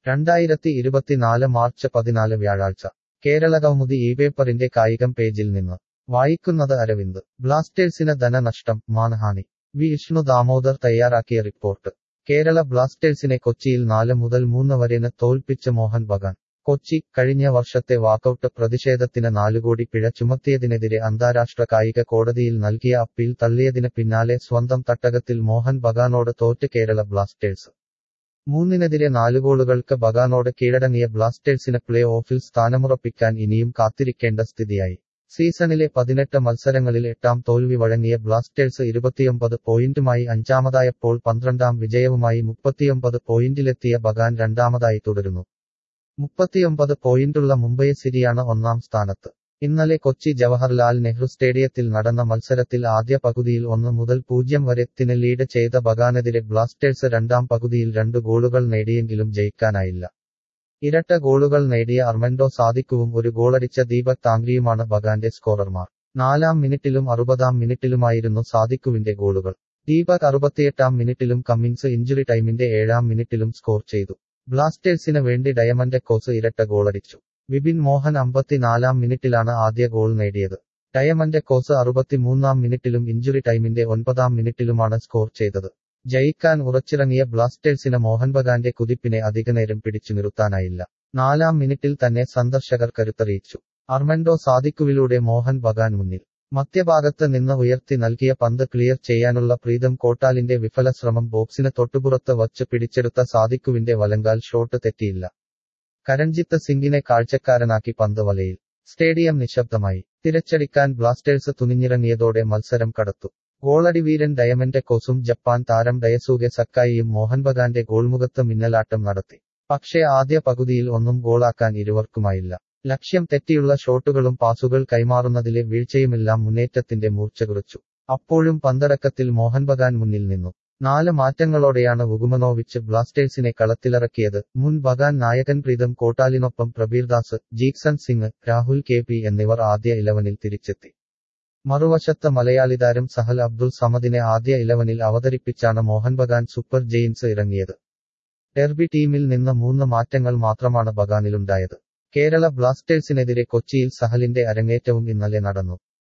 രണ്ടായിരത്തി ഇരുപത്തിനാല് മാർച്ച് പതിനാല് വ്യാഴാഴ്ച കേരളകൗമുദി ഈ പേപ്പറിന്റെ കായികം പേജിൽ നിന്ന് വായിക്കുന്നത് അരവിന്ദ് ബ്ലാസ്റ്റേഴ്സിന് ധനനഷ്ടം മാനഹാനി വി വിഷ്ണു ദാമോദർ തയ്യാറാക്കിയ റിപ്പോർട്ട് കേരള ബ്ലാസ്റ്റേഴ്സിനെ കൊച്ചിയിൽ നാല് മുതൽ മൂന്ന് വരെന് തോൽപ്പിച്ച് മോഹൻ ബഗാൻ കൊച്ചി കഴിഞ്ഞ വർഷത്തെ വാക്കൌട്ട് പ്രതിഷേധത്തിന് നാലുകോടി പിഴ ചുമത്തിയതിനെതിരെ അന്താരാഷ്ട്ര കായിക കോടതിയിൽ നൽകിയ അപ്പീൽ തള്ളിയതിന് പിന്നാലെ സ്വന്തം തട്ടകത്തിൽ മോഹൻ ബഗാനോട് തോറ്റ് കേരള ബ്ലാസ്റ്റേഴ്സ് മൂന്നിനെതിരെ നാല് ഗോളുകൾക്ക് ബഗാനോട് കീഴടങ്ങിയ ബ്ലാസ്റ്റേഴ്സിന് പ്ലേ ഓഫിൽ സ്ഥാനമുറപ്പിക്കാൻ ഇനിയും കാത്തിരിക്കേണ്ട സ്ഥിതിയായി സീസണിലെ പതിനെട്ട് മത്സരങ്ങളിൽ എട്ടാം തോൽവി വഴങ്ങിയ ബ്ലാസ്റ്റേഴ്സ് ഇരുപത്തിയൊമ്പത് പോയിന്റുമായി അഞ്ചാമതായപ്പോൾ പന്ത്രണ്ടാം വിജയവുമായി മുപ്പത്തിയൊമ്പത് പോയിന്റിലെത്തിയ ബഗാൻ രണ്ടാമതായി തുടരുന്നു മുപ്പത്തിയൊമ്പത് പോയിന്റുള്ള മുംബൈ സിറ്റിയാണ് ഒന്നാം സ്ഥാനത്ത് ഇന്നലെ കൊച്ചി ജവഹർലാൽ നെഹ്റു സ്റ്റേഡിയത്തിൽ നടന്ന മത്സരത്തിൽ ആദ്യ പകുതിയിൽ ഒന്ന് മുതൽ പൂജ്യം വരെ ത്തിന് ലീഡ് ചെയ്ത ബഗാനെതിരെ ബ്ലാസ്റ്റേഴ്സ് രണ്ടാം പകുതിയിൽ രണ്ട് ഗോളുകൾ നേടിയെങ്കിലും ജയിക്കാനായില്ല ഇരട്ട ഗോളുകൾ നേടിയ അർമൻഡോ സാദിക്കുവും ഒരു ഗോളടിച്ച ദീപക് താങ്ക്രിയുമാണ് ബഗാന്റെ സ്കോറർമാർ നാലാം മിനിറ്റിലും അറുപതാം മിനിറ്റിലുമായിരുന്നു സാദിക്കുവിന്റെ ഗോളുകൾ ദീപക് അറുപത്തിയെട്ടാം മിനിറ്റിലും കമ്മിൻസ് ഇഞ്ചുറി ടൈമിന്റെ ഏഴാം മിനിറ്റിലും സ്കോർ ചെയ്തു ബ്ലാസ്റ്റേഴ്സിന് വേണ്ടി ഡയമണ്ട് കോസ് ഇരട്ട ഗോളടിച്ചു വിപിൻ മോഹൻ അമ്പത്തിനാലാം മിനിറ്റിലാണ് ആദ്യ ഗോൾ നേടിയത് ഡയമണ്ട് കോസ് അറുപത്തിമൂന്നാം മിനിറ്റിലും ഇഞ്ചുറി ടൈമിന്റെ ഒൻപതാം മിനിറ്റിലുമാണ് സ്കോർ ചെയ്തത് ജയിക്കാൻ ഉറച്ചിറങ്ങിയ ബ്ലാസ്റ്റേഴ്സിന് മോഹൻ ബഗാന്റെ കുതിപ്പിനെ അധികനേരം പിടിച്ചു നിർത്താനായില്ല നാലാം മിനിറ്റിൽ തന്നെ സന്ദർശകർ കരുത്തറിയിച്ചു അർമൻഡോ സാദിക്കുവിലൂടെ മോഹൻ ബഗാൻ മുന്നിൽ മധ്യഭാഗത്ത് നിന്ന് ഉയർത്തി നൽകിയ പന്ത് ക്ലിയർ ചെയ്യാനുള്ള പ്രീതം കോട്ടാലിന്റെ വിഫല ശ്രമം ബോക്സിന് തൊട്ടുപുറത്ത് വച്ച് പിടിച്ചെടുത്ത സാദിക്കുവിന്റെ വലങ്കാൽ ഷോട്ട് തെറ്റിയില്ല കരൺജിത്ത് സിംഗിനെ കാഴ്ചക്കാരനാക്കി പന്ത് വലയിൽ സ്റ്റേഡിയം നിശബ്ദമായി തിരച്ചടിക്കാൻ ബ്ലാസ്റ്റേഴ്സ് തുനിഞ്ഞിറങ്ങിയതോടെ മത്സരം കടത്തു ഗോളടി വീരൻ ഡയമൻഡ് കോസും ജപ്പാൻ താരം ഡയസൂഗെ സക്കായിയും മോഹൻ ബഗാന്റെ ഗോൾമുഖത്ത് മിന്നലാട്ടം നടത്തി പക്ഷേ ആദ്യ പകുതിയിൽ ഒന്നും ഗോളാക്കാൻ ഇരുവർക്കുമായില്ല ലക്ഷ്യം തെറ്റിയുള്ള ഷോട്ടുകളും പാസുകൾ കൈമാറുന്നതിലെ വീഴ്ചയുമെല്ലാം മുന്നേറ്റത്തിന്റെ മൂർച്ച കുറിച്ചു അപ്പോഴും പന്തടക്കത്തിൽ മോഹൻ ബഗാൻ മുന്നിൽ നിന്നു നാല് മാറ്റങ്ങളോടെയാണ് വുഗുമനോവിച്ച് ബ്ലാസ്റ്റേഴ്സിനെ കളത്തിലിറക്കിയത് മുൻ ബഗാൻ നായകൻ പ്രീതം കോട്ടാലിനൊപ്പം പ്രബീർദാസ് ജീക്സൺ സിംഗ് രാഹുൽ കെ പി എന്നിവർ ആദ്യ ഇലവനിൽ തിരിച്ചെത്തി മറുവശത്ത് മലയാളി താരം സഹൽ അബ്ദുൾ സമദിനെ ആദ്യ ഇലവനിൽ അവതരിപ്പിച്ചാണ് മോഹൻ ബഗാൻ സൂപ്പർ ജെയിൻസ് ഇറങ്ങിയത് ഡെർബി ടീമിൽ നിന്ന് മൂന്ന് മാറ്റങ്ങൾ മാത്രമാണ് ബഗാനിലുണ്ടായത് കേരള ബ്ലാസ്റ്റേഴ്സിനെതിരെ കൊച്ചിയിൽ സഹലിന്റെ അരങ്ങേറ്റവും ഇന്നലെ നടന്നു